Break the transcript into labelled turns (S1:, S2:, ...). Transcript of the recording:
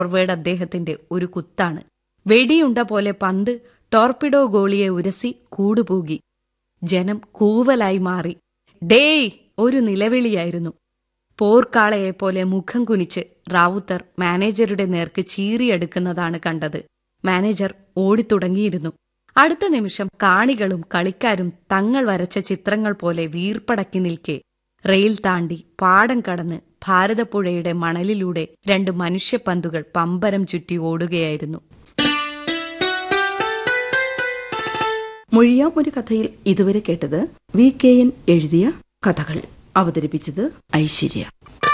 S1: forward അദ്ദേഹത്തിന്റെ ഒരു കുത്താണ് വെടിയുണ്ട പോലെ പന്ത് ടോർപിഡോ ഗോളിയെ ഉരസി കൂടുപൂകി ജനം കൂവലായി മാറി ഡേയ് ഒരു നിലവിളിയായിരുന്നു പോർക്കാളയെപ്പോലെ മുഖം കുനിച്ച് റാവുത്തർ മാനേജരുടെ നേർക്ക് ചീറിയെടുക്കുന്നതാണ് കണ്ടത് മാനേജർ ഓടിത്തുടങ്ങിയിരുന്നു അടുത്ത നിമിഷം കാണികളും കളിക്കാരും തങ്ങൾ വരച്ച ചിത്രങ്ങൾ പോലെ വീർപ്പടക്കി നിൽക്കെ റെയിൽ താണ്ടി പാടം കടന്ന് ഭാരതപ്പുഴയുടെ മണലിലൂടെ രണ്ട് മനുഷ്യപ്പന്തുകൾ പമ്പരം ചുറ്റി ഓടുകയായിരുന്നു
S2: മൊഴിയാം ഒരു കഥയിൽ ഇതുവരെ കേട്ടത് വി കെ എൻ എഴുതിയ കഥകൾ അവതരിപ്പിച്ചത് ഐശ്വര്യ